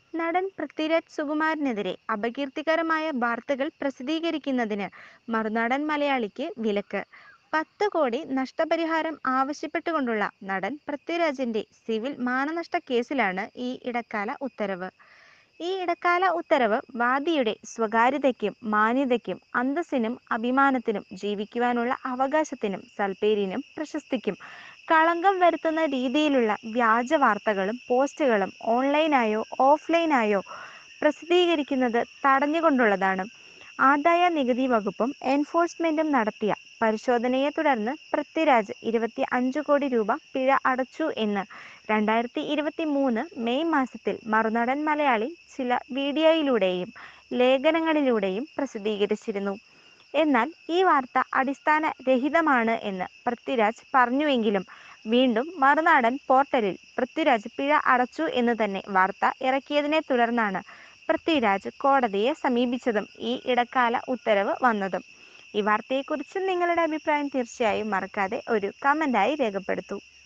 നടൻ പൃഥ്വിരാജ് സുകുമാരനെതിരെ അപകീർത്തികരമായ വാർത്തകൾ പ്രസിദ്ധീകരിക്കുന്നതിന് മറുനാടൻ മലയാളിക്ക് വിലക്ക് പത്ത് കോടി നഷ്ടപരിഹാരം ആവശ്യപ്പെട്ടുകൊണ്ടുള്ള നടൻ പൃഥ്വിരാജിന്റെ സിവിൽ മാനനഷ്ട കേസിലാണ് ഈ ഇടക്കാല ഉത്തരവ് ഈ ഇടക്കാല ഉത്തരവ് വാദിയുടെ സ്വകാര്യതയ്ക്കും മാന്യതയ്ക്കും അന്തസ്സിനും അഭിമാനത്തിനും ജീവിക്കുവാനുള്ള അവകാശത്തിനും സൽപ്പേരിനും പ്രശസ്തിക്കും കളങ്കം വരുത്തുന്ന രീതിയിലുള്ള വ്യാജ വാർത്തകളും പോസ്റ്റുകളും ഓൺലൈനായോ ഓഫ്ലൈനായോ പ്രസിദ്ധീകരിക്കുന്നത് തടഞ്ഞുകൊണ്ടുള്ളതാണ് ആദായ നികുതി വകുപ്പും എൻഫോഴ്സ്മെന്റും നടത്തിയ പരിശോധനയെ തുടർന്ന് പൃഥ്വിരാജ് ഇരുപത്തി അഞ്ച് കോടി രൂപ പിഴ അടച്ചു എന്ന് രണ്ടായിരത്തി ഇരുപത്തി മൂന്ന് മെയ് മാസത്തിൽ മറുനാടൻ മലയാളി ചില വീഡിയോയിലൂടെയും ലേഖനങ്ങളിലൂടെയും പ്രസിദ്ധീകരിച്ചിരുന്നു എന്നാൽ ഈ വാർത്ത അടിസ്ഥാന രഹിതമാണ് എന്ന് പൃഥ്വിരാജ് പറഞ്ഞുവെങ്കിലും വീണ്ടും മറുനാടൻ പോർട്ടലിൽ പൃഥ്വിരാജ് പിഴ അടച്ചു എന്ന് തന്നെ വാർത്ത ഇറക്കിയതിനെ തുടർന്നാണ് പൃഥ്വിരാജ് കോടതിയെ സമീപിച്ചതും ഈ ഇടക്കാല ഉത്തരവ് വന്നതും ഈ വാർത്തയെക്കുറിച്ച് നിങ്ങളുടെ അഭിപ്രായം തീർച്ചയായും മറക്കാതെ ഒരു കമൻ്റായി രേഖപ്പെടുത്തൂ